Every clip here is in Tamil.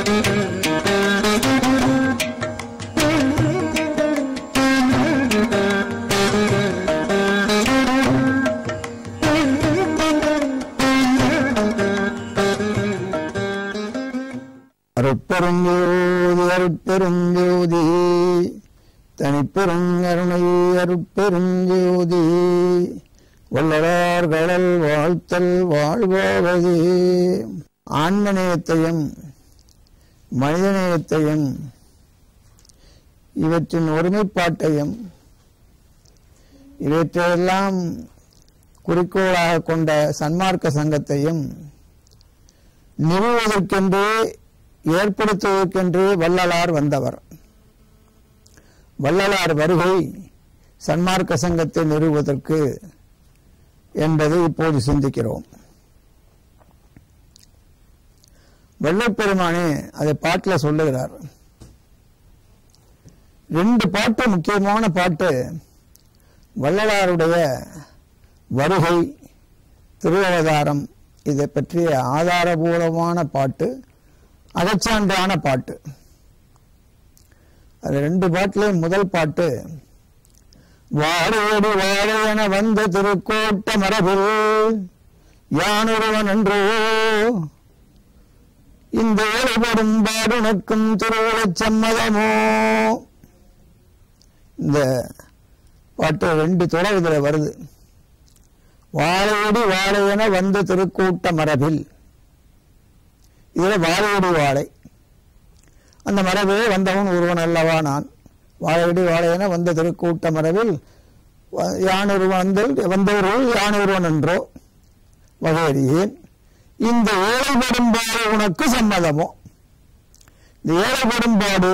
அருட்பெருஞ்சோதி அருட்பெருஞ்சோதி தனிப்பெருங்கருணை அருட்பெருஞ்சோதி வல்லரார் கடல் வாழ்த்தல் வாழ்வாவது ஆன்மநேயத்தையும் மனிதநேயத்தையும் இவற்றின் ஒருமைப்பாட்டையும் இவற்றையெல்லாம் குறிக்கோளாக கொண்ட சன்மார்க்க சங்கத்தையும் நிறுவுவதற்கென்றே ஏற்படுத்துவதற்கென்றே வள்ளலார் வந்தவர் வள்ளலார் வருகை சன்மார்க்க சங்கத்தை நிறுவுவதற்கு என்பதை இப்போது சிந்திக்கிறோம் வள்ளற்பெருமானே அதை பாட்டில் சொல்லுகிறார் ரெண்டு பாட்டு முக்கியமான பாட்டு வள்ளலாருடைய வருகை திருவவதாரம் இதை பற்றிய ஆதாரபூர்வமான பாட்டு அகச்சான்றான பாட்டு அது ரெண்டு பாட்டுலையும் முதல் பாட்டு வாழையடி வாழையென வந்த திருக்கோட்ட மரபில் யானொருவன் என்றோ இந்த ஏழுபடும் பாடுனக்கும் திருவுளச் சம்மதமோ இந்த பாட்டு ரெண்டு தொடர் இதுல வருது வாழையடி வாழையென வந்த திருக்கூட்ட மரபில் இதுல வாழையடி வாழை அந்த மரபிலே வந்தவன் ஒருவன் அல்லவா நான் வாழையடி வாழையென வந்த திருக்கூட்ட மரபில் வ- யான் ஒருவன் வந்து வந்தவர்கள் யான் ஒருவன் என்றோ வகையறியேன் இந்த ஏழைப்படும்பாடு உனக்கு சம்மதமோ இந்த ஏழைப்படும்பாடு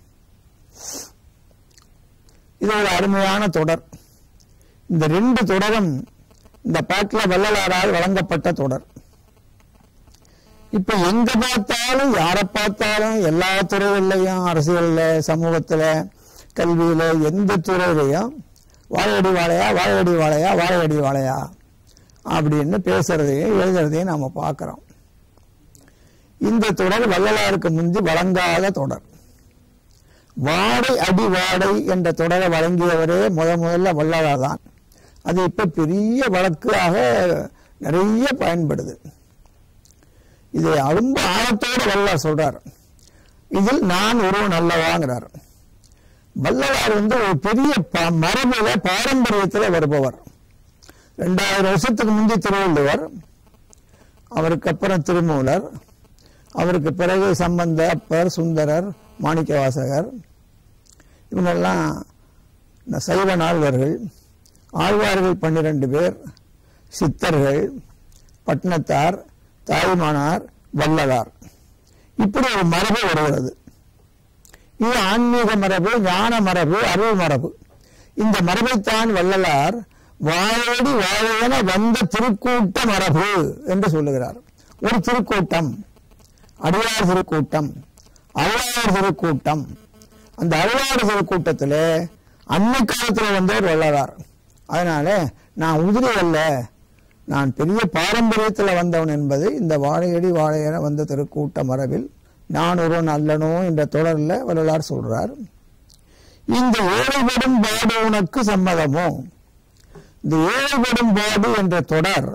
இது ஒரு அருமையான தொடர் இந்த ரெண்டு தொடரும் இந்த பாட்டில் வள்ளலாரால் வழங்கப்பட்ட தொடர் இப்ப எங்க பார்த்தாலும் யாரை பார்த்தாலும் எல்லா துறைகள்லையும் அரசியல்ல சமூகத்துல கல்வியில எந்த துறையிலையும் வாழையடி வாழையா வாழையடி வாழையா வாழையடி வாழையா அப்படின்னு பேசுறதையும் எழுதுறதையும் நாம பார்க்கிறோம் இந்த தொடர் வள்ளலாருக்கு முந்தி வழங்காத தொடர் வாடை அடி வாடை என்ற தொடரை வழங்கியவரே முத முதல்ல வள்ளலார் தான் அது இப்ப பெரிய வழக்காக நிறைய பயன்படுது இதை ரொம்ப ஆழத்தோடு வள்ளலார் சொல்றார் இதில் நான் ஒருவன் அல்லவாங்கிறார் வள்ளலார் வந்து ஒரு பெரிய ப- மரபுல பாரம்பரியத்தில் வருபவர் ரெண்டாயிரம் வருஷத்துக்கு முந்தி திருவள்ளுவர் அவருக்கு அப்புறம் திருமூலர் அவருக்கு பிறகு சம்பந்த அப்பர் சுந்தரர் மாணிக்கவாசகர் இவங்கெல்லாம் இந்த சைவ நால்வர்கள் ஆழ்வார்கள் பன்னிரண்டு பேர் சித்தர்கள் பட்டினத்தார் தாய்மானார் வள்ளலார் இப்படி ஒரு மரபு வருகிறது இது ஆன்மீக மரபு ஞான மரபு அருள் மரபு இந்த மரபைத்தான் வள்ளலார் வாழோடி வாழென வந்த திருக்கூட்ட மரபு என்று சொல்லுகிறார் ஒரு திருக்கூட்டம் அடியார் திருக்கூட்டம் அழுவார் திருக்கூட்டம் அந்த அழுவார் திருக்கூட்டத்தில் அன்னை காலத்தில் வந்தவர் வள்ளலார் அதனால நான் உதிரி அல்ல நான் பெரிய பாரம்பரியத்தில் வந்தவன் என்பது இந்த வாழையடி வாழையென வந்த திருக்கூட்ட மரபில் நான் ஒருவன் அல்லனோ என்ற தொடரில் வள்ளலார் சொல்றார் இந்த ஏழைப்படும் பாடு உனக்கு சம்மதமோ இந்த ஏழைப்படும் பாடு என்ற தொடர்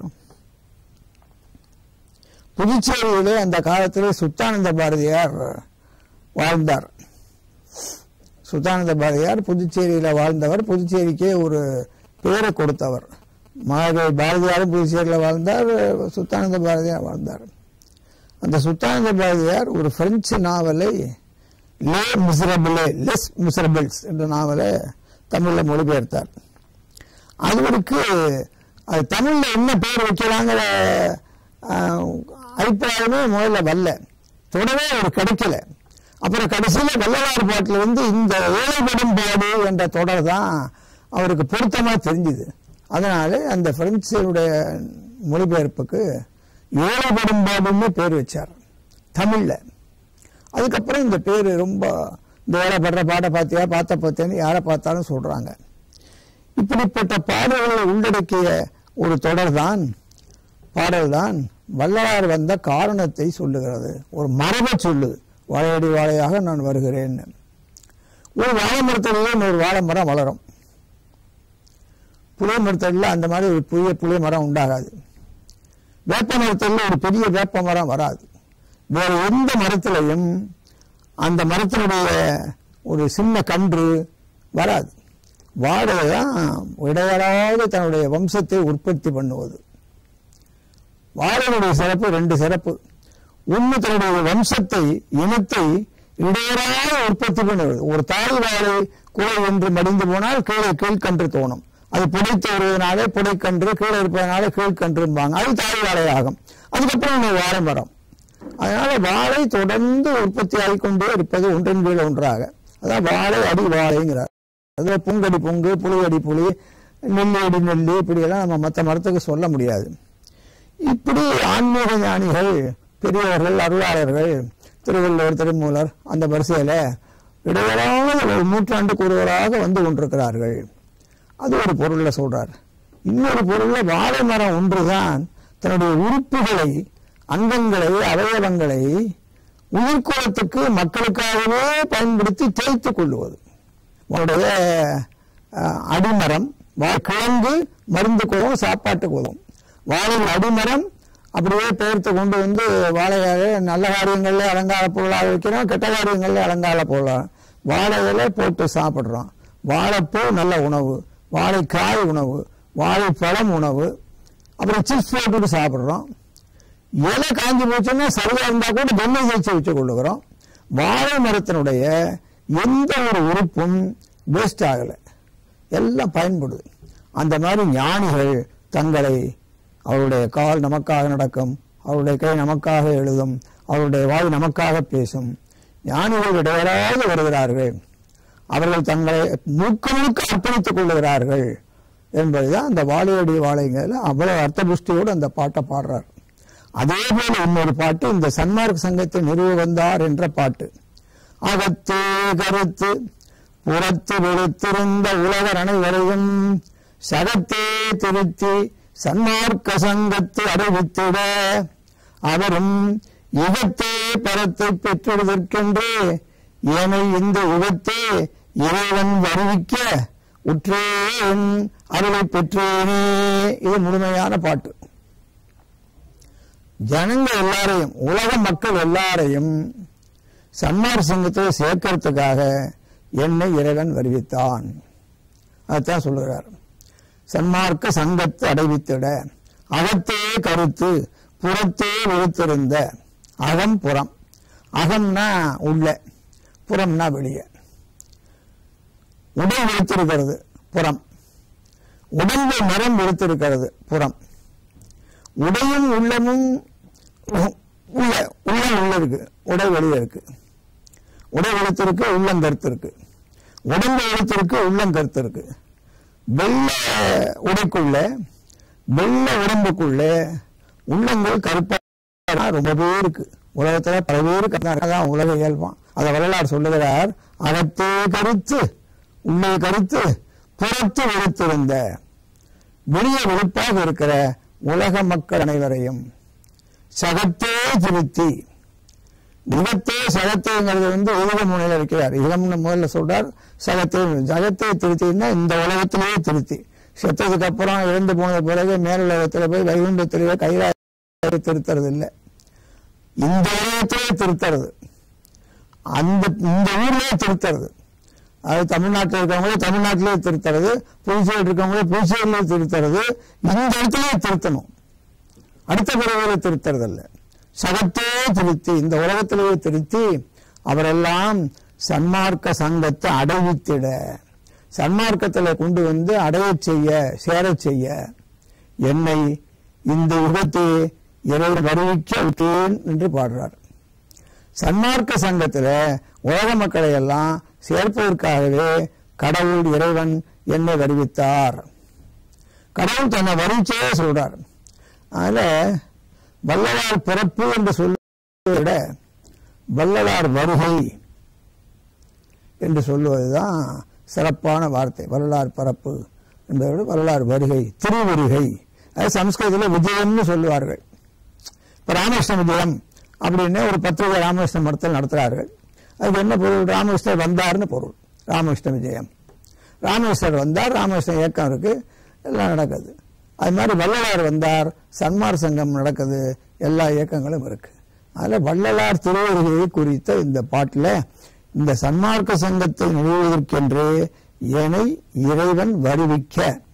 புதுச்சேரியிலே அந்த காலத்திலே சுத்தானந்த பாரதியார் வாழ்ந்தார் சுத்தானந்த பாரதியார் புதுச்சேரியில் வாழ்ந்தவர் புதுச்சேரிக்கே ஒரு பேரை கொடுத்தவர் மகாகவி பாரதியாரும் புதுச்சேரியில் வாழ்ந்தார் சுத்தானந்த பாரதியார் வாழ்ந்தார் அந்த சுத்தானந்த பாரதியார் ஒரு பிரெஞ்சு நாவலை லே மிசரபிளே லெஸ் மிசரபிள்ஸ் என்ற நாவலை தமிழில் மொழிபெயர்த்தார் அவருக்கு அது தமிழில் என்ன பேர் வைக்கலாங்கிற ஆஹ், அபிப்பிராயமே முதல்ல வரல தொடவே அவர் கிடைக்கல அப்புறம் கடைசியில் வள்ளலார் பாட்டில் வந்து இந்த ஏழைப்படும் பாடு என்ற தொடர் தான் அவருக்கு பொருத்தமாக தெரிஞ்சுது அதனால அந்த பிரெஞ்சுடைய மொழிபெயர்ப்புக்கு ஏழைப்படும் பாடுன்னு பேர் வச்சார் தமிழில் அதுக்கப்புறம் இந்த பேர் ரொம்ப இந்த ஏழைப்படுற பாட்டை பார்த்தியா பார்த்த பார்த்தேன்னு யாரை பார்த்தாலும் சொல்கிறாங்க இப்படிப்பட்ட பாடல்களை உள்ளடக்கிய ஒரு தொடர்தான் பாடல்தான் வள்ளலார் வந்த காரணத்தை சொல்லுகிறது ஒரு மரபை சொல்லுது வாழையடி வாழையாக நான் வருகிறேன் ஒரு வாழை மரத்திலேயே இன்னொரு வாழை மரம் வளரும் புளிய மரத்தடியில் அந்த மாதிரி ஒரு புதிய புளிய மரம் உண்டாகாது வேப்ப மரத்தில் ஒரு பெரிய வேப்ப மரம் வராது வேற எந்த மரத்திலையும் அந்த மரத்தினுடைய ஒரு சின்ன கன்று வராது வாழை தான் இடையறாத தன்னுடைய வம்சத்தை உற்பத்தி பண்ணுவது வாழையினுடைய சிறப்பு ரெண்டு சிறப்பு ஒன்று தன்னுடைய வம்சத்தை இனத்தை இடையறாத உற்பத்தி பண்ணுவது ஒரு தாய் வாழை குலை என்று மடிந்து போனால் கீழே கீழ்கன்று தோணும் அது புடைத்து வருவதனாலே புடைக்கன்று கீழே இருப்பதனால கீழ்கன்றும்பாங்க அது தாய் வாழை ஆகும் அதுக்கப்புறம் இன்னும் வாழை மரம் அதனால வாழை தொடர்ந்து உற்பத்தி ஆகிக்கொண்டே இருப்பது ஒன்றின் கீழ் ஒன்றாக அதான் வாழை அடி வாழைங்கிறார் அதில் புங்கடி புங்கு புளி அடி புளி நெல்லி அடி நெல்லி இப்படியெல்லாம் நம்ம மற்ற மரத்துக்கு சொல்ல முடியாது இப்படி ஆன்மீக ஞானிகள் பெரியவர்கள் அருளாளர்கள் திருவள்ளுவர் திருமூலர் அந்த வரிசையில் இடையறாத ஒரு நூற்றாண்டுக்கு ஒருவராக வந்து கொண்டிருக்கிறார்கள் அது ஒரு பொருளில் சொல்றார் இன்னொரு பொருளில் வாழை மரம் ஒன்றுதான் தன்னுடைய உறுப்புகளை அங்கங்களை அவயவங்களை உயிர்குலத்துக்கு மக்களுக்காகவே பயன்படுத்தி தேய்த்து கொள்வது உன்னுடைய அஹ், அடிமரம் வா- கிழங்கு மருந்து குலம் சாப்பாட்டுக்கு உதவும் வாழை அடிமரம் அப்படியே பெயர்த்து கொண்டு வந்து வாழையாக நல்ல காரியங்கள்ல அலங்கார பொருளாக வைக்கிறோம் கெட்ட காரியங்கள்ல அலங்கார பொருளாக வாழை இலை போட்டு சாப்பிட்றோம் வாழைப்பூ நல்ல உணவு வாழைக்காய் உணவு வாழைப்பழம் உணவு அப்புறம் சிப்ஸ் போட்டுட்டு சாப்பிட்றோம் இலை காஞ்சி போச்சுன்னா சரியா இருந்தா கூட வெண்ணெய் தேய்ச்சி வச்சு கொள்ளுகிறோம் வாழை மரத்தினுடைய எந்த ஒரு உறுப்பும் வேஸ்ட் ஆகலை எல்லாம் பயன்படுது அந்த மாதிரி ஞானிகள் தங்களை அவருடைய கால் நமக்காக நடக்கும் அவருடைய கை நமக்காக எழுதும் அவருடைய வாய் நமக்காக பேசும் ஞானிகள் இடையராது வருகிறார்கள் அவர்கள் தங்களை முழுக்க முழுக்க அர்ப்பணித்துக் கொள்ளுகிறார்கள் என்பதுதான் அந்த வாழையடி வாழைங்கிறதுல அவ்வளவு அர்த்த புஷ்டியோடு அந்த பாட்டை பாடுறார் அதே போல இன்னொரு பாட்டு இந்த சன்மார்க்க சங்கத்தை நிறுவ வந்தார் என்ற பாட்டு அகத்தே கருத்து புறத்து வெளுத்திருந்த உலகர் அனைவரையும் சகத்தே திருத்தி சன்மார்க்க சங்கத்தை அறிவித்திட அவரும் யுகத்தே பரத்தை பெற்றெடுதற்கென்று ஏனை இந்த யுகத்தே இறைவன் வருவிக்க உற்றேன் அருளை பெற்றேனே இது முழுமையான பாட்டு ஜனங்க எல்லாரையும் உலக மக்கள் எல்லாரையும் சன்மார் சங்கத்தில் சேர்க்கறதுக்காக என்னை இறைவன் வருவித்தான் அதுதான் சொல்லுகிறார் சன்மார்க்க சங்கத்தை அடைவித்திட அகத்தே கருத்து புறத்தே வெளுத்திருந்த அகம் புறம் அகம்னா உள்ள புறம்னா வெளியே உடல் வெளுத்திருக்கிறது புறம் உடம்பு மரம் வெளுத்திருக்கிறது புறம் உடையும் உள்ளமும் உ- உள்ள உள்ளம் உள்ள இருக்கு உடை வெளியே இருக்கு உடை வெளுத்திருக்கு உள்ளம் கருத்து இருக்கு உடம்பு வெளுத்திருக்கு உள்ளம் கருத்து இருக்கு வெள்ளை உடைக்குள்ள வெள்ளை உடம்புக்குள்ள உள்ளங்கள் கருப்பா ரொம்ப பேருக்கு உலகத்துல பல பேருக்கு அதான் உலக இயல்பான் அதை வரலாறு சொல்லுகிறார் அகத்தே கருத்து உள்ளே கருத்து புறத்து வெளுத்திருந்த வெளியே வெளுப்பாக இருக்கிற உலக மக்கள் அனைவரையும் சகத்தே திருத்தி யுகத்தே சகத்தேங்கிறது வந்து உலக முனையில வைக்கிறார் யுகம்னு முதல்ல சொல்றார் சகத்தே ஜகத்தை திருத்தின்னா இந்த உலகத்திலேயே திருத்தி செத்ததுக்கு அப்புறம் இறந்து போன பிறகு மேலுலகத்துல போய் வைகுண்டத்திலேயே கைலாய திருத்துறது இல்லை இந்த உலகத்திலே திருத்துறது அந்த இந்த ஊர்லயே திருத்துறது அது தமிழ்நாட்டில் இருக்கவங்களே தமிழ்நாட்டிலே திருத்துறது புதுச்சேரி இருக்கவங்களே புதுச்சேரியிலே திருத்துறது இந்த இடத்துலயே திருத்தணும் அடுத்த பிறவியில திருத்துறது அல்ல சகத்தே திருத்தி இந்த உலகத்திலேயே திருத்தி அவரெல்லாம் சன்மார்க்க சங்கத்தை அடைவித்திட சன்மார்க்கத்தில் கொண்டு வந்து அடையச் செய்ய சேரச் செய்ய என்னை இந்த யுகத்தை இறைவன் வருவிக்க விட்டேன் என்று பாடுறார் சன்மார்க்க சங்கத்தில் உலக மக்களை எல்லாம் சேர்ப்பதற்காகவே கடவுள் இறைவன் என்னை வருவித்தார் கடவுள் தன்னை வருவிச்சே சொல்றார் அதுல வள்ளலார் பிறப்பு என்று சொல்வதை விட வள்ளலார் வருகை என்று சொல்லுவதுதான் சிறப்பான வார்த்தை வரலாறு பரப்பு என்பதை விட வரலாறு வருகை திருவருகை அது சம்ஸ்கிருதத்தில் விஜயம்னு சொல்லுவார்கள் இப்போ ராமகிருஷ்ண விஜயம் அப்படின்னு ஒரு பத்திரிகை ராமகிருஷ்ண மடத்தில் நடத்துகிறார்கள் அதுக்கு என்ன பொருள் ராமகிருஷ்ணர் வந்தார்னு பொருள் ராமகிருஷ்ண விஜயம் ராமகிருஷ்ணர் வந்தார் ராமகிருஷ்ண இயக்கம் இருக்கு எல்லாம் நடக்குது அது மாதிரி வள்ளலார் வந்தார் சன்மார் சங்கம் நடக்குது எல்லா இயக்கங்களும் இருக்கு அதில் வள்ளலார் திருவருகையை குறித்த இந்த பாட்டில் இந்த சன்மார்க்க சங்கத்தை நிறுவுவதற்கென்று என்னை இறைவன் வருவிக்க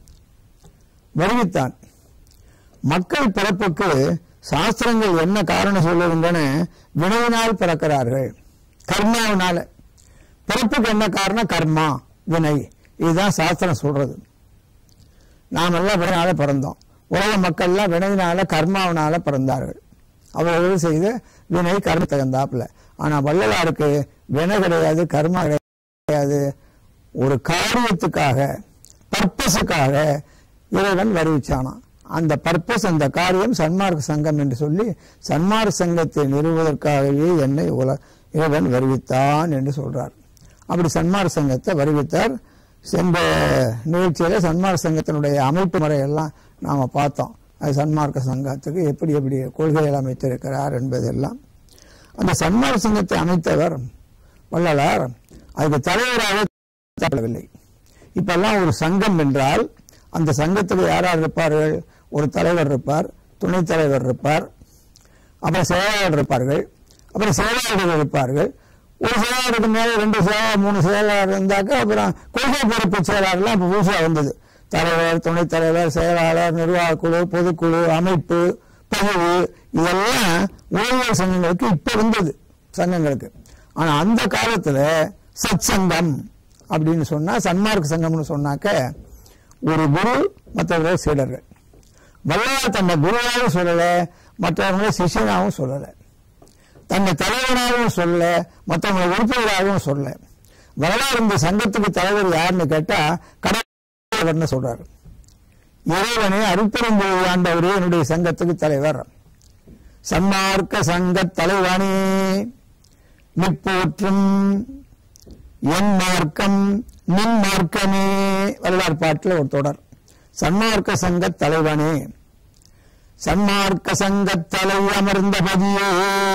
வருவித்தான் மக்கள் பிறப்புக்கு சாஸ்திரங்கள் என்ன காரணம் சொல்லுகின்றன வினையினால் பிறக்கிறார்கள் கர்மாவினால பிறப்புக்கு என்ன காரணம் கர்மா வினை இதுதான் சாஸ்திரம் சொல்றது நாம் எல்லாம் வினையால பிறந்தோம் உலக மக்கள்லாம் வினையினால கர்மாவினால பிறந்தார்கள் அவர்கள் செய்த வினை கர்ம தகுந்தாப்புல ஆனா வள்ளலாருக்கு வினை கிடையாது கர்மா கிடையாது ஒரு காரியத்துக்காக பர்பஸுக்காக இறைவன் வருவிச்சானாம் அந்த பர்பஸ் அந்த காரியம் சன்மார்க்க சங்கம் என்று சொல்லி சன்மார்க்க சங்கத்தை நிறுவுவதற்காகவே என்னை உல இறைவன் வருவித்தான் என்று சொல்றார் அப்படி சன்மார்க்க சங்கத்தை வருவித்தார் சென்ற நிகழ்ச்சியில சன்மார்க்க சங்கத்தினுடைய அமைப்பு முறையெல்லாம் நாம பார்த்தோம் அது சன்மார்க்க சங்கத்துக்கு எப்படி எப்படி கொள்கைகள் அமைத்திருக்கிறார் என்பதெல்லாம் அந்த சன்மார்க்க சங்கத்தை அமைத்தவர் வள்ளலார் அதுக்கு தலைவராக தரவில்லை இப்பெல்லாம் ஒரு சங்கம் என்றால் அந்த சங்கத்தில் யார் யார் இருப்பார்கள் ஒரு தலைவர் இருப்பார் துணைத் தலைவர் இருப்பார் அப்புறம் செயலாளர் இருப்பார்கள் அப்புறம் செயலாளர்கள் இருப்பார்கள் ஒரு செயலாளருக்கு மேலே ரெண்டு செயலாளர் மூணு செயலாளர் இருந்தாக்க அப்புறம் கொள்கை பொறுப்பு செயலாளர்லாம் இப்போ புதுசாக வந்தது தலைவர் துணைத் தலைவர் செயலாளர் நிர்வாகக் குழு பொதுக்குழு அமைப்பு பதிவு இதெல்லாம் ஊழியர் சங்கங்களுக்கு இப்போ வந்தது சங்கங்களுக்கு ஆனால் அந்த காலத்தில் சத் சங்கம் அப்படின்னு சொன்னால் சன்மார்க்க சங்கம்னு சொன்னாக்க ஒரு குரு மற்றவர்கள் சீடர்கள் வல்லவர் தன்னை குருவாகவும் சொல்லலை மற்றவங்களை சிஷியனாகவும் சொல்லலை தன்னை தலைவனாகவும் சொல்ல மற்றவங்களை உறுப்பினராகவும் சொல்ல வரலாறு இந்த சங்கத்துக்கு தலைவர் யாருன்னு கேட்டா கடவுள்னு சொல்றாரு இறைவனே அருப்பெரும்பொழி ஆண்டவரே என்னுடைய சங்கத்துக்கு தலைவர் சன்மார்க்க சங்க தலைவனே நிப்போற்றும் என் மார்க்கம் நின் மார்க்கமே வரலாறு பாட்டில் ஒரு தொடர் சன்மார்க்க சங்க தலைவனே சன்மார்க்க சங்க தலை அமர்ந்த பதியே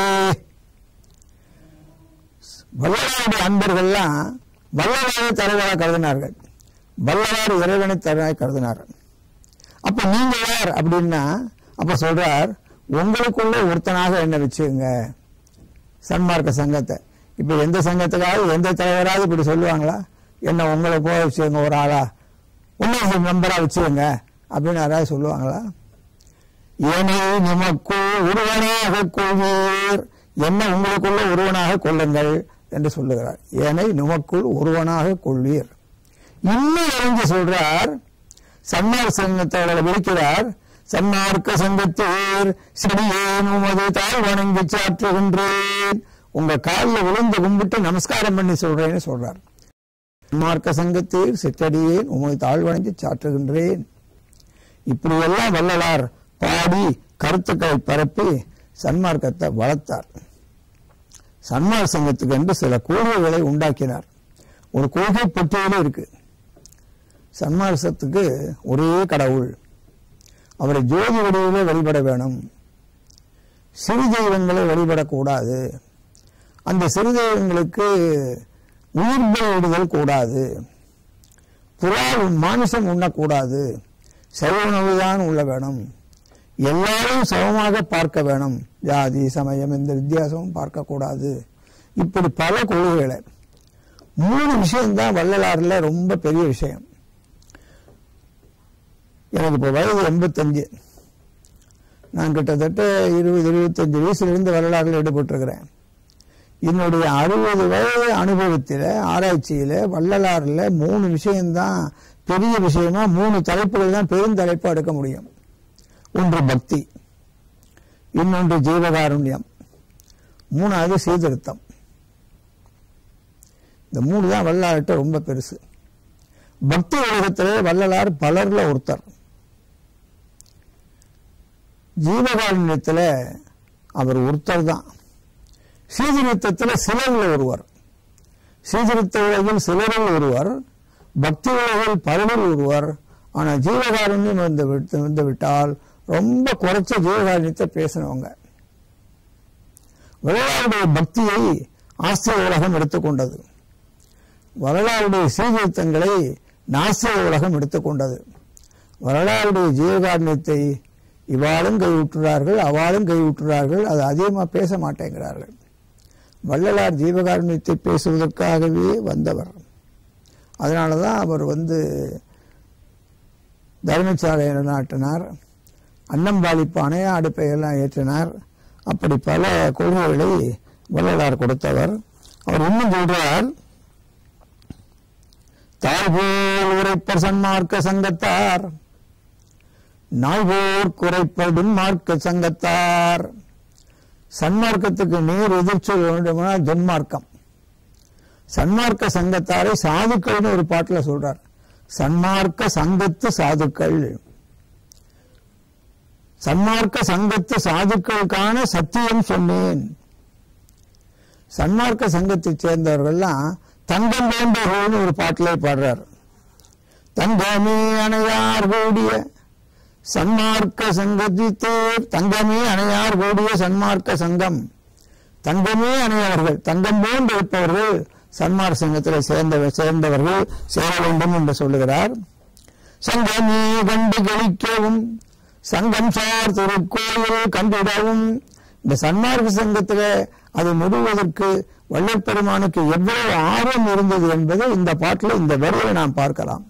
வல்லவாருடைய அன்பர்கள்லாம் வல்லவாரை தலைவராக கருதினார்கள் வல்லவாறு இறைவனை தலைவராக கருதினார் அப்ப நீங்க யார் அப்படின்னா அப்ப சொல்றார் உங்களுக்குள்ள ஒருத்தனாக என்ன வச்சுங்க சன்மார்க்க சங்கத்தை இப்ப எந்த சங்கத்துக்காவது எந்த தலைவராவது இப்படி சொல்லுவாங்களா என்ன உங்களை போக வச்சுங்க ஒரு ஆளா இன்னும் மெம்பரா வச்சுங்க அப்படின்னு யாராவது சொல்லுவாங்களா ஏனே நமக்குள் ஒருவனாக கொள்வீர் என்ன உங்களுக்குள்ள ஒருவனாக கொள்ளுங்கள் என்று சொல்லுகிறார் ஏனை நமக்குள் ஒருவனாக கொள்வீர் இன்னும் அறிஞ்சு சொல்றார் சன்மார்க்க சங்கத்தை விളിக்கிறார் சன்மார்க்க சங்கத்தீர் செடியேன் உமது தாழ் வணங்கி சாற்றுகின்றேன் உங்க காலில் விழுந்து கும்பிட்டு நமஸ்காரம் பண்ணி சொல்றேன்னு சொல்றார் சன்மார்க்க சங்கத்தீர் சிற்றடியேன் உமது தாழ் வணங்கி சாற்றுகின்றேன் இப்படியெல்லாம் வள்ளலார் பாடி கருத்துக்களை பரப்பி சன்மார்க்கத்தை வளர்த்தார் சன்மார்க்க சங்கத்துக்கு என்று சில கொள்கைகளை உண்டாக்கினார் ஒரு கொள்கை பட்டியலே இருக்கு சன்மார்க்கத்துக்கு ஒரே கடவுள் அவரை ஜோதி வடிவிலே வழிபட வேணும் சிறு தெய்வங்களை வழிபடக்கூடாது அந்த சிறு தெய்வங்களுக்கு உயிர் பலியிடுதல் கூடாது புறா மாமிசம் உண்ணக்கூடாது சைவ உணவுதான் உள்ள வேணும் எல்லாரும் சமமாக பார்க்க வேணும் ஜாதி சமயம் எந்த வித்தியாசமும் பார்க்கக்கூடாது இப்படி பல கொள்கைகளை மூணு விஷயம்தான் வள்ளலாறுல ரொம்ப பெரிய விஷயம் எனக்கு இப்போ வயது எண்பத்தஞ்சு நான் கிட்டத்தட்ட இருபது இருபத்தஞ்சு வயசுலேருந்து வரலாறுல ஈடுபட்டிருக்கிறேன் என்னுடைய அறுபது வயது அனுபவத்தில் ஆராய்ச்சியில் வள்ளலாறில் மூணு விஷயம்தான் பெரிய விஷயமா மூணு தலைப்புகள் தான் பெருந்தலைப்பாக எடுக்க முடியும் ஒன்று பக்தி இன்னொன்று ஜீவகாருண்யம் மூணாவது சீர்திருத்தம் இந்த மூணு தான் வள்ளலார்கிட்ட ரொம்ப பெருசு பக்தி உலகத்திலே வள்ளலார் பலர்ல ஒருத்தர் ஜீவகாருண்யத்தில் அவர் ஒருத்தர் தான் சீர்திருத்தத்தில் சிலரில் ஒருவர் சீர்திருத்த உலகில் சிலரில் ஒருவர் பக்தி உலகில் பலரில் ஒருவர் ஆனால் ஜீவகாருண்யம் வந்து விட்டு வந்து விட்டால் ரொம்ப குறைச்ச ஜீவகாருண்யத்தை பேசினவங்க வள்ளலாருடைய பக்தியை ஆஸ்திரிய உலகம் எடுத்துக்கொண்டது வரலாறுடைய சீர்திருத்தங்களை நாசிய உலகம் எடுத்துக்கொண்டது வரலாறுடைய ஜீவகாருண்யத்தை இவ்வாளும் கைவிட்டுறார்கள் அவ்வாளும் கைவிட்டுறார்கள் அது அதிகமாக பேச மாட்டேங்கிறார்கள் வள்ளலார் ஜீவகாருண்யத்தை பேசுவதற்காகவே வந்தவர் அதனால தான் அவர் வந்து தர்மசாலை நாட்டினார் அன்னம்பாளிப்பு அணையா அடுப்பை எல்லாம் ஏற்றினார் அப்படி பல கொள்கைகளை வள்ளலார் கொடுத்தவர் அவர் இன்னும் சொல்றார் தாழ்போல் உரைப்பர் சன்மார்க்க சங்கத்தார் நாள்போர் குறைப்படும் மார்க்க சங்கத்தார் சன்மார்க்கத்துக்கு நேர் எதிர்ச்சொல் வேண்டுமானால் துன்மார்க்கம் சன்மார்க்க சங்கத்தாரை சாதுக்கள்னு ஒரு பாட்டில் சொல்றார் சன்மார்க்க சங்கத்து சாதுக்கள் சன்மார்க்க சங்கத்து சாதுக்களுக்கான சத்தியம் சொன்னேன் சன்மார்க்க சங்கத்தைச் சேர்ந்தவர்கள்லாம் தங்கம் வேண்டவர்கள்னு ஒரு பாட்டிலே பாடுறார் தங்கமே அணையார் கூடிய சன்மார்க்க சங்கத்தித்தே தங்கமே அணையார் கூடிய சன்மார்க்க சங்கம் தங்கமே அணையவர்கள் தங்கம் போன்று இருப்பவர்கள் சன்மார்க்க சங்கத்தில் சேர்ந்த சேர்ந்தவர்கள் சேர வேண்டும் என்று சொல்லுகிறார் சங்கமே கண்டு கழிக்கவும் சங்கம் சார் திருக்கோயில் கண்டிடவும் இந்த சன்மார்க்க சங்கத்தில் அதை நிறுவுவதற்கு வள்ளல் பெருமானுக்கு எவ்வளவு ஆர்வம் இருந்தது என்பதை இந்த பாட்டில் இந்த வரியை நாம் பார்க்கலாம்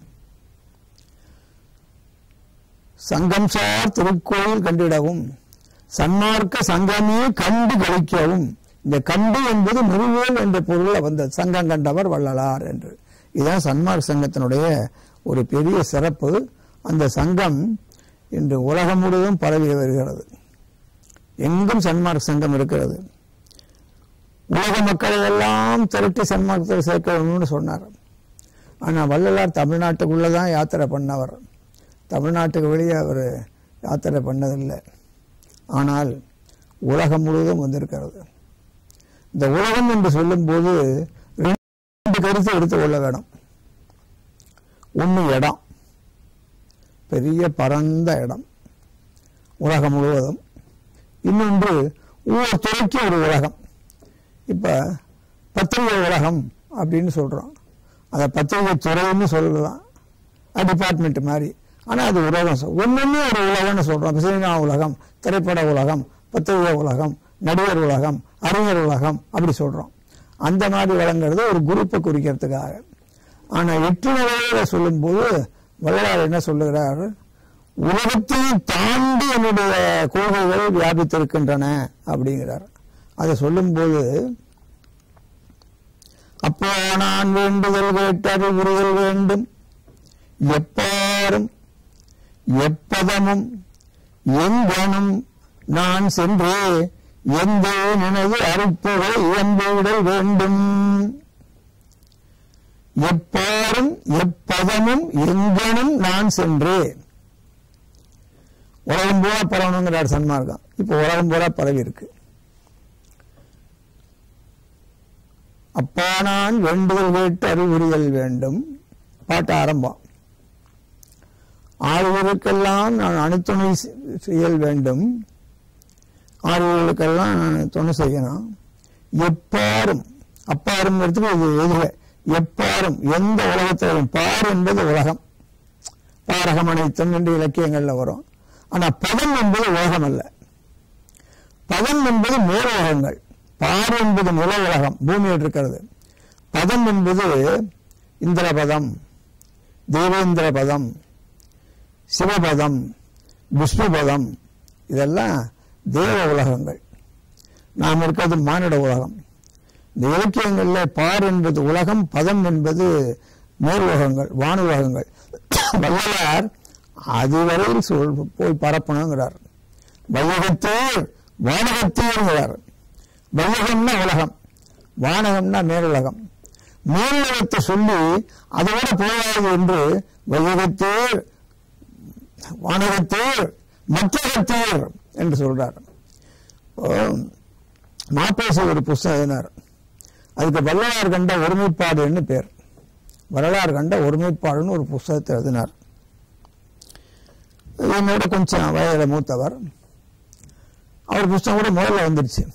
சங்கம் சார் திருக்கோயில் கண்டிடவும் சன்மார்க்க சங்கமே கண்டு கழிக்கவும் இந்த கண்டு என்பது முருகோல் என்ற பொருளில் வந்தது சங்கம் கண்டவர் வள்ளலார் என்று இதுதான் சன்மார்க்க சங்கத்தினுடைய ஒரு பெரிய சிறப்பு அந்த சங்கம் இன்று உலகம் முழுவதும் பரவி வருகிறது எங்கும் சன்மார்க்க சங்கம் இருக்கிறது உலக மக்களை எல்லாம் திரட்டி சன்மார்க்கத்தில் சேர்க்க வேணும்னு சொன்னார் ஆனால் வள்ளலார் தமிழ்நாட்டுக்குள்ளே தான் யாத்திரை பண்ணவர் தமிழ்நாட்டுக்கு வெளியே அவர் யாத்திரை பண்ணதில்லை ஆனால் உலகம் முழுவதும் வந்திருக்கிறது இந்த உலகம் என்று சொல்லும்போது ரெண்டு கருத்தை எடுத்து கொள்ள வேணும் ஒன்று இடம் பெரிய பரந்த இடம் உலகம் முழுவதும் இன்னொன்று ஒவ்வொரு துறைக்கு ஒரு உலகம் இப்போ பத்திரிகை உலகம் அப்படின்னு சொல்கிறோம் அதை பத்திரிகை துறைன்னு சொல்லலாம் டிபார்ட்மெண்ட் மாதிரி ஆனால் அது உலகம் ஒன்றுமே ஒரு உலகம்னு சொல்கிறோம் சினிமா உலகம் திரைப்பட உலகம் பத்திரிகை உலகம் நடிகர் உலகம் அறிஞர் உலகம் அப்படி சொல்கிறோம் அந்த மாதிரி வழங்குறது ஒரு குரூப்பை குறிக்கிறதுக்காக ஆனால் எட்டு நிலையில சொல்லும்போது வள்ளலார் என்ன சொல்லுகிறார் உலகத்தையும் தாண்டி என்னுடைய கொள்கைகள் வியாபித்திருக்கின்றன அப்படிங்கிறார் அதை சொல்லும்போது அப்போ நான் வேண்டுதல் கேட்டு அறிவுறுதல் வேண்டும் எப்பாரும் எப்பதமும் எங்கனும் நான் சென்று எந்த நினைவு அறுப்புகளை இயம்பிவிடல் வேண்டும் எப்பாரும் எப்பதமும் எங்கனும் நான் சென்று உலகம் பூரா பரவணுங்கிறார் சன்மார்க்கம் இப்போ உலகம் பூரா பரவி இருக்கு அப்பா நான் வேண்டுதல் கேட்டு அறிவுறுதல் வேண்டும் பாட்டு ஆரம்பம் ஆறுவருக்கெல்லாம் நான் அணுத்துணை செய்யல் வேண்டும் ஆறுவர்களுக்கெல்லாம் நான் துணை செய்யணும் எப்பாரும் அப்பாருங்கிறதுக்கு இது எதிர எப்பாரும் எந்த உலகத்திலும் பார் என்பது உலகம் பாரகம் அனைத்தும் என்று இலக்கியங்கள்ல வரும் ஆனா பதம் என்பது உலகம் அல்ல பதம் என்பது மேல் உலகங்கள் பார் என்பது நில உலகம் பூமியில் இருக்கிறது பதம் என்பது இந்திரபதம் தேவேந்திர பதம் சிவபதம் விஷ்ணுபதம் இதெல்லாம் தேவ உலகங்கள் நாம் இருக்கிறது மானிட உலகம் இந்த இலக்கியங்களில் பார் என்பது உலகம் பதம் என்பது மேல் உலகங்கள் வானுலகங்கள் வள்ளலார் அதுவரையில் சொல் போய் பரப்பணுங்கிறார் வையகத்தேர் வானகத்தேர்ங்கிறார் வையகம்னா உலகம் வானகம்னா மேலுலகம் மேலுலகத்தை சொல்லி அதோட போகாது என்று வையகத்தேர் வானகத்தேர் மற்றகத்தேர் என்று சொல்றார் மாப்பேசி ஒரு புஸ்தகம் எழுதினார் அதுக்கு வள்ளலார் கண்ட ஒருமைப்பாடுன்னு பேர் வரலாறு கண்ட ஒருமைப்பாடுன்னு ஒரு புஸ்தகத்தை எழுதினார் என்னோட கொஞ்சம் வயதில் மூத்தவர் அவர் புஸ்தகம் கூட முதல்ல வந்துடுச்சு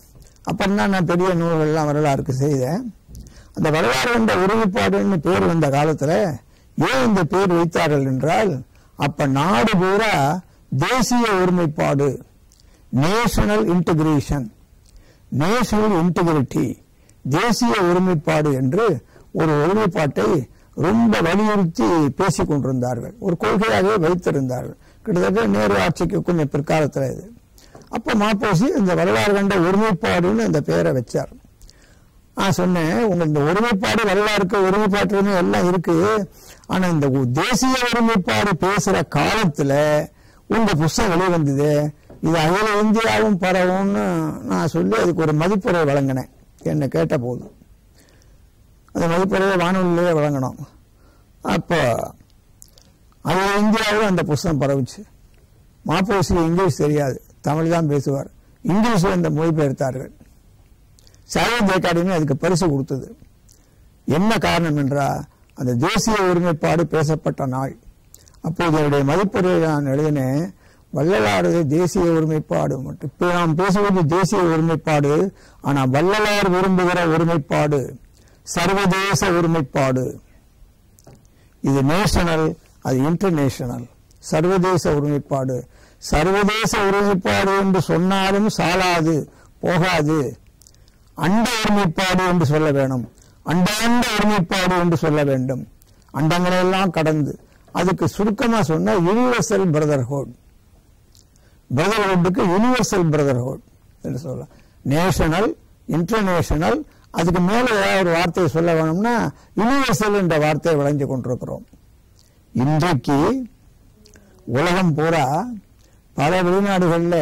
அப்புறம் தான் நான் பெரிய நூல்கள்லாம் வரலாறுக்கு செய்தேன் அந்த வரலாறு என்ற ஒருமைப்பாடுன்னு பேர் வந்த காலத்தில் ஏன் இந்த பேர் வைத்தார்கள் என்றால் அப்ப நாடு பூரா தேசிய ஒருமைப்பாடு நேஷனல் இன்டகிரேஷன் நேஷனல் இன்டெகிரிட்டி தேசிய ஒருமைப்பாடு என்று ஒரு ஒருமைப்பாட்டை ரொம்ப வலியுறுத்தி பேசிக் கொண்டிருந்தார்கள் ஒரு கொள்கையாகவே வைத்திருந்தார்கள் கிட்டத்தட்ட நேரு ஆட்சிக்கு கொஞ்சம் பிற்காலத்தில் இது அப்போ மாப்போசி இந்த வரலாறு கண்ட ஒருமைப்பாடுன்னு அந்த பெயரை வச்சார் நான் சொன்னேன் உங்க இந்த ஒருமைப்பாடு வரலாறுக்கு ஒருமைப்பாட்டுமே எல்லாம் இருக்கு ஆனா இந்த ஒ- தேசிய ஒருமைப்பாடு பேசுற காலத்துல உங்க புஸ்தகம் வெளிவந்தது இது அகில இந்தியாவும் பரவும்னு நான் சொல்லி அதுக்கு ஒரு மதிப்புரை வழங்கினேன் என்னை கேட்ட போது அந்த மதிப்புரையை வானொலியிலே வழங்கணும் அப்போ அகில இந்தியாவில் அந்த புஸ்தகம் பரவுச்சு மாப்போசிக்கு இங்கிலீஷ் தெரியாது தமிழ் தான் பேசுவார் இங்கிலீஷில் இந்த மொழிபெயர்த்தார்கள் சாகித்ய அகாடமி அதுக்கு பரிசு கொடுத்தது என்ன காரணம் என்றால் அந்த தேசிய ஒருமைப்பாடு பேசப்பட்ட நாள் அப்போது என்னுடைய மதிப்புரையை நான் எழுதினேன் வள்ளலாறு தேசிய ஒருமைப்பாடு மட்டும் இப்போ நாம் பேசுவது தேசிய ஒருமைப்பாடு ஆனால் வள்ளலார் விரும்புகிற ஒருமைப்பாடு சர்வதேச ஒருமைப்பாடு இது நேஷனல் அது இன்டர்நேஷனல் சர்வதேச ஒருமைப்பாடு சர்வதேச ஒருமைப்பாடு என்று சொன்னாலும் சாலாது போகாது அண்ட ஒருமைப்பாடு என்று சொல்ல வேணும் அண்டாண்ட ஒருமைப்பாடு என்று சொல்ல வேண்டும் அண்டங்களெல்லாம் கடந்து அதுக்கு சுருக்கமா சொன்னா யூனிவர்சல் பிரதர்ஹுட் பிரதர்ஹுட்டுக்கு யூனிவர்சல் பிரதர்ஹுட் என்று சொல்லலாம் நேஷனல் இன்டர்நேஷனல் அதுக்கு மேல ஏதாவது ஒரு வார்த்தையை சொல்ல வேணும்னா யூனிவர்சல் என்ற வார்த்தையை விளைஞ்சு கொண்டிருக்கிறோம் இன்றைக்கு உலகம் பூரா பல வெளிநாடுகளில்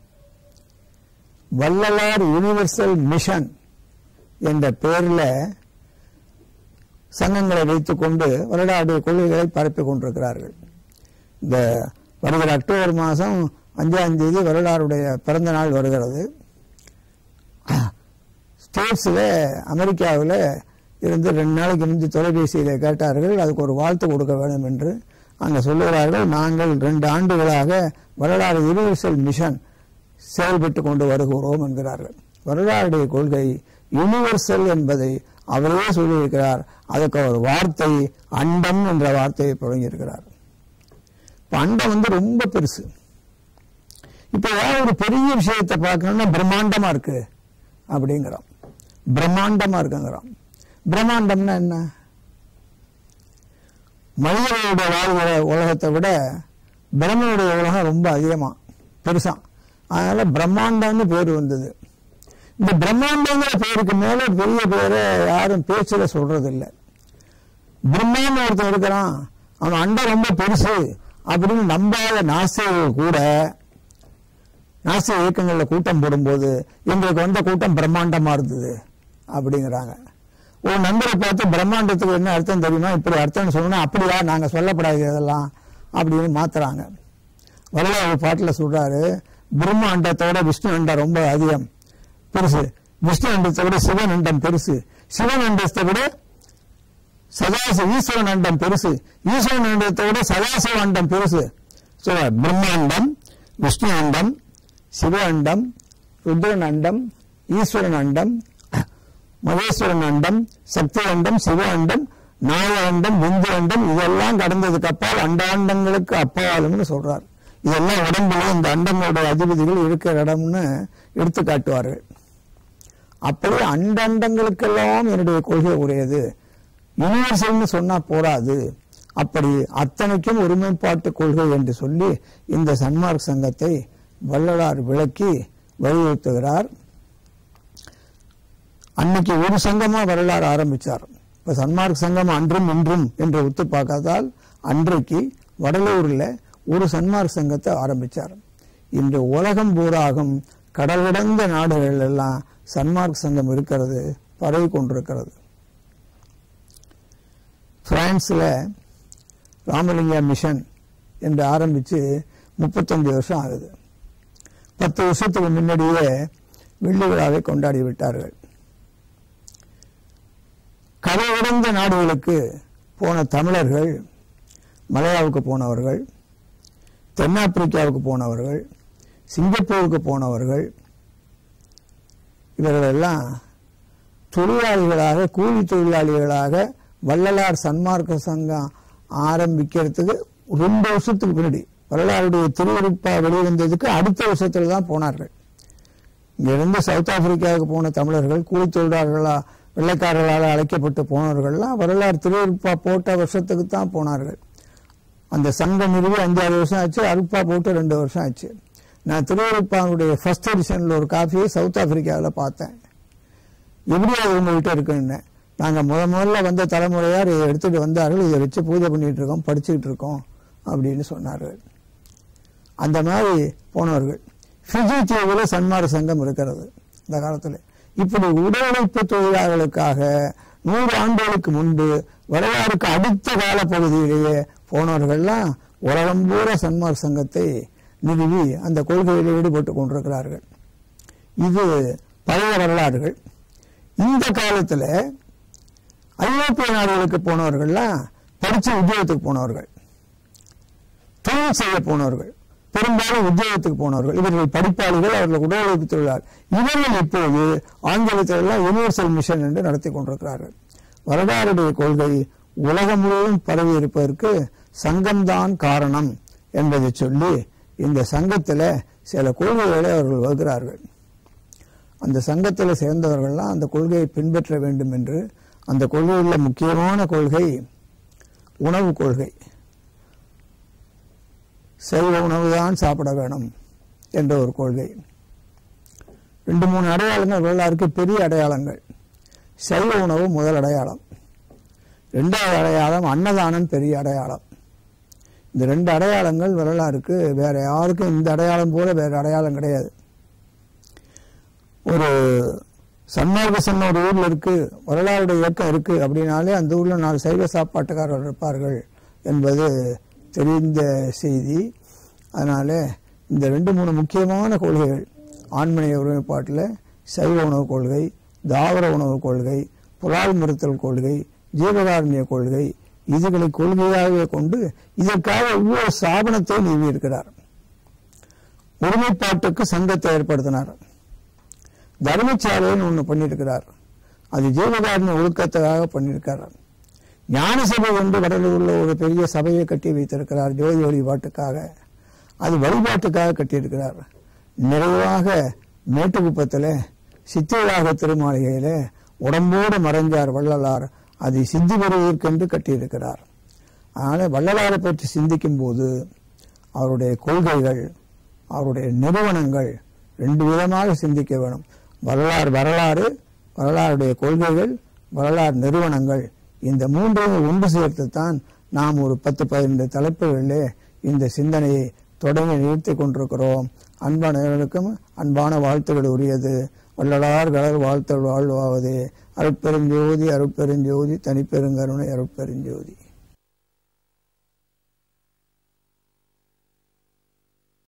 வள்ளலார் யூனிவர்சல் மிஷன் என்ற பெயரில் சங்கங்களை வைத்துக்கொண்டு வரலாறு கொள்கைகளை பரப்பிக் கொண்டிருக்கிறார்கள் இந்த வருகிற அக்டோபர் மாதம் அஞ்சாம் தேதி வரலாறுடைய பிறந்த நாள் வருகிறது ஸ்டேட்ஸில் அமெரிக்காவில் இருந்து ரெண்டு நாளைக்கு முந்தி தொலைபேசியில் கேட்டார்கள் அதுக்கு ஒரு வாழ்த்து கொடுக்க வேண்டும் என்று அங்கே சொல்லுகிறார்கள் நாங்கள் ரெண்டு ஆண்டுகளாக வரலாறு யூனிவர்சல் மிஷன் செயல்பட்டு கொண்டு வருகிறோம் என்கிறார்கள் வரலாறுடைய கொள்கை யூனிவர்சல் என்பதை அவரே சொல்லியிருக்கிறார் அதுக்கு ஒரு வார்த்தை அண்டம் என்ற வார்த்தையை தொடங்கியிருக்கிறார் இப்ப அண்டம் வந்து ரொம்ப பெருசு இப்ப ஏதாவது ஒரு பெரிய விஷயத்தை பார்க்கணும்னா பிரம்மாண்டமா இருக்கு அப்படிங்கிறோம் பிரம்மாண்டமா இருக்குங்கிறோம் பிரம்மாண்டம்னா என்ன மனிதர்களுடைய வாழ்கிற உலகத்தை விட பிரம்மனுடைய உலகம் ரொம்ப அதிகமா பெருசா அதனால பிரம்மாண்டம்னு பேர் வந்தது இந்த பிரம்மாண்டங்கிற பேருக்கு மேல பெரிய பேரை யாரும் பேச்சுல சொல்றது இல்லை பிரம்மான்னு ஒருத்தன் இருக்கிறான் அவன் அண்டம் ரொம்ப பெருசு அப்படின்னு நம்பாத நாசிகள் கூட நாசி இயக்கங்கள்ல கூட்டம் போடும்போது எங்களுக்கு வந்த கூட்டம் பிரம்மாண்டமா இருந்தது அப்படிங்கிறாங்க ஒரு நண்பரை பார்த்து பிரம்மாண்டத்துக்கு என்ன அர்த்தம் தெரியுமா இப்படி அர்த்தம்னு சொல்லணும் அப்படியா நாங்க சொல்லப்படாது இதெல்லாம் அப்படின்னு மாத்துறாங்க வரலாறு பாட்டில் சொல்றாரு பிரம்ம அண்டத்தோட விஷ்ணு அண்டம் ரொம்ப அதிகம் பெருசு விஷ்ணு அண்டத்தை விட சிவன் அண்டம் பெருசு சிவன் அண்டத்தை விட சதாசிவ ஈஸ்வரன் அண்டம் பெருசு ஈஸ்வரன் அண்டத்தை விட சதாசிவ அண்டம் பெருசு சொல்ற பிரம்மாண்டம் விஷ்ணு அண்டம் சிவ அண்டம் ருத்ரன் அண்டம் ஈஸ்வரன் அண்டம் மகேஸ்வரன் அண்டம் சக்தி அண்டம் சிவ அண்டம் நாய அண்டம் விந்து அண்டம் இதெல்லாம் கடந்ததுக்கு அப்பால் அண்டாண்டங்களுக்கு அப்பாலும்னு சொல்றார் இதெல்லாம் உடம்புல இந்த அண்டங்களோட அதிபதிகள் இருக்கிற இடம்னு எடுத்து காட்டுவார்கள் அப்படி அண்டண்டங்களுக்கெல்லாம் என்னுடைய கொள்கை உடையது யூனிவர்சல்னு சொன்னா போராது அப்படி அத்தனைக்கும் ஒருமைப்பாட்டு கொள்கை என்று சொல்லி இந்த சன்மார்க் சங்கத்தை வள்ளலார் விளக்கி வலியுறுத்துகிறார் அன்னைக்கு ஒரு சங்கமா வரலாறு ஆரம்பிச்சார் இப்ப சன்மார்க் சங்கம் அன்றும் இன்றும் என்று ஒத்து பார்க்காதால் அன்றைக்கு வடலூர்ல ஒரு சன்மார்க் சங்கத்தை ஆரம்பிச்சார் இன்று உலகம் பூராகும் கடல் கடந்த நாடுகள் எல்லாம் சன்மார்க் சங்கம் இருக்கிறது பரவி கொண்டிருக்கிறது பிரான்ஸ்ல ராமலிங்கா மிஷன் என்று ஆரம்பிச்சு முப்பத்தஞ்சு வருஷம் ஆகுது பத்து வருஷத்துக்கு முன்னாடியே வெள்ளி விழாவை கொண்டாடி விட்டார்கள் கடல் கடந்த நாடுகளுக்கு போன தமிழர்கள் மலையாவுக்கு போனவர்கள் தென்னாப்பிரிக்காவுக்கு போனவர்கள் சிங்கப்பூருக்கு போனவர்கள் இவர்களெல்லாம் தொழிலாளிகளாக கூலி தொழிலாளிகளாக வள்ளலார் சன்மார்க்க சங்கம் ஆரம்பிக்கிறதுக்கு ரெண்டு வருஷத்துக்கு முன்னாடி வள்ளலாருடைய திருவருப்பா வெளிவந்ததுக்கு அடுத்த வருஷத்துல தான் போனார்கள் இங்கிருந்து சவுத் ஆப்பிரிக்காவுக்கு போன தமிழர்கள் கூலி தொழிலாளர்களா வெள்ளைக்காரர்களால் அழைக்கப்பட்டு போனவர்கள்லாம் வரலாறு திருவருப்பா போட்ட வருஷத்துக்கு தான் போனார்கள் அந்த சங்கம் நிறுவி அஞ்சாறு வருஷம் ஆச்சு அருப்பா போட்டு ரெண்டு வருஷம் ஆச்சு நான் திருவருப்பானுடைய ஃபர்ஸ்ட் எடிஷனில் ஒரு காஃபியை சவுத் ஆப்பிரிக்காவில் பார்த்தேன் எப்படி அது உங்கள்கிட்ட இருக்குன்னு நாங்கள் முத முதல்ல வந்த தலைமுறையார் இதை எடுத்துகிட்டு வந்தார்கள் இதை வச்சு பூஜை பண்ணிட்டு இருக்கோம் படிச்சுக்கிட்டு இருக்கோம் அப்படின்னு சொன்னார்கள் அந்த மாதிரி போனவர்கள் ஃபிஜி தீவில் சன்மார சங்கம் இருக்கிறது இந்த காலத்தில் இப்படி உடல் உழைப்பு தொழிலாளர்களுக்காக நூறு ஆண்டுகளுக்கு முன்பு வரலாறுக்கு அடுத்த கால பகுதியிலேயே போனவர்கள்லாம் உலகம் பூரா சன்மார் சங்கத்தை நிறுவி அந்த கொள்கையில் ஈடுபட்டு கொண்டிருக்கிறார்கள் இது பழைய வரலாறுகள் இந்த காலத்துல ஐரோப்பிய நாடுகளுக்கு போனவர்கள்லாம் படிச்சு உத்தியோகத்துக்கு போனவர்கள் தொழில் செய்ய போனவர்கள் பெரும்பாலும் உத்தியோகத்துக்கு போனவர்கள் இவர்கள் படிப்பாளிகள் அவர்கள் உடல் உழைப்பு தொழிலாளர் இவர்கள் இப்போது ஆங்கிலத்தில் எல்லாம் யூனிவர்சல் மிஷன் என்று நடத்தி கொண்டிருக்கிறார்கள் வரலாறுடைய கொள்கை உலகம் முழுவதும் பரவி இருப்பதற்கு சங்கம்தான் காரணம் என்பதை சொல்லி இந்த சங்கத்தில் சில கொள்கைகளை அவர்கள் வகுக்கிறார்கள் அந்த சங்கத்தில் சேர்ந்தவர்கள்லாம் அந்த கொள்கையை பின்பற்ற வேண்டும் என்று அந்த கொள்கையில் முக்கியமான கொள்கை உணவு கொள்கை சைவ உணவு தான் சாப்பிட வேணும் என்ற ஒரு கொள்கை ரெண்டு மூணு அடையாளங்கள் வரலாறுக்கு பெரிய அடையாளங்கள் சைவ உணவு முதல் அடையாளம் ரெண்டாவது அடையாளம் அன்னதானம் பெரிய அடையாளம் இந்த ரெண்டு அடையாளங்கள் வரலாறுக்கு வேற யாருக்கும் இந்த அடையாளம் போல வேற அடையாளம் கிடையாது ஒரு சன்மார்க்க சங்கம் ஒரு ஊர்ல இருக்கு வரலாறுடைய இயக்கம் இருக்கு அப்படின்னாலே அந்த ஊர்ல நாலு சைவ சாப்பாட்டுக்காரர் இருப்பார்கள் என்பது தெரிந்த செய்தி அதனால இந்த ரெண்டு மூணு முக்கியமான கொள்கைகள் ஆண்மனைய ஒருமைப்பாட்டில் சைவ உணவு கொள்கை தாவர உணவு கொள்கை புலால் மறுத்தல் கொள்கை ஜீவகாருண்ய கொள்கை இதுகளை கொள்கையாகவே கொண்டு இதற்காக ஒவ்வொரு ஸ்தாபனத்தை நிறுவியிருக்கிறார் ஒருமைப்பாட்டுக்கு சங்கத்தை ஏற்படுத்தினார் தர்மசாலைன்னு ஒன்று பண்ணியிருக்கிறார் அது ஜீவகாருண்ய ஒழுக்கத்துக்காக பண்ணியிருக்கிறார் ஞான சபை கொண்டு வடலூரில் ஒரு பெரிய சபையை கட்டி வைத்திருக்கிறார் ஜோதி வழிபாட்டுக்காக அது வழிபாட்டுக்காக கட்டியிருக்கிறார் நிறைவாக மேட்டுக்குப்பத்தில் சித்திராக திருமாளிகையில் உடம்போடு மறைஞ்சார் வள்ளலார் அதை சித்தி பெறுவதற்கென்று கட்டியிருக்கிறார் அதனால் வள்ளலாரை பற்றி சிந்திக்கும் போது அவருடைய கொள்கைகள் அவருடைய நிறுவனங்கள் ரெண்டு விதமாக சிந்திக்க வேணும் வரலாறு வரலாறு வரலாறுடைய கொள்கைகள் வரலாறு நிறுவனங்கள் இந்த மூன்றையும் ஒன்று சேர்த்து தான் நாம் ஒரு பத்து பதினைந்து தலைப்புகளிலே இந்த சிந்தனையை தொடங்கி நிறுத்தி கொண்டிருக்கிறோம் அன்பானவர்களுக்கும் அன்பான வாழ்த்துகள் உரியது வள்ளலார் கடல் வாழ்த்தல் வாழ்வாவது அருட்பெருஞ்சோதி அருட்பெருஞ்சோதி தனிப்பெருங்கருணை அருட்பெருஞ்சோதி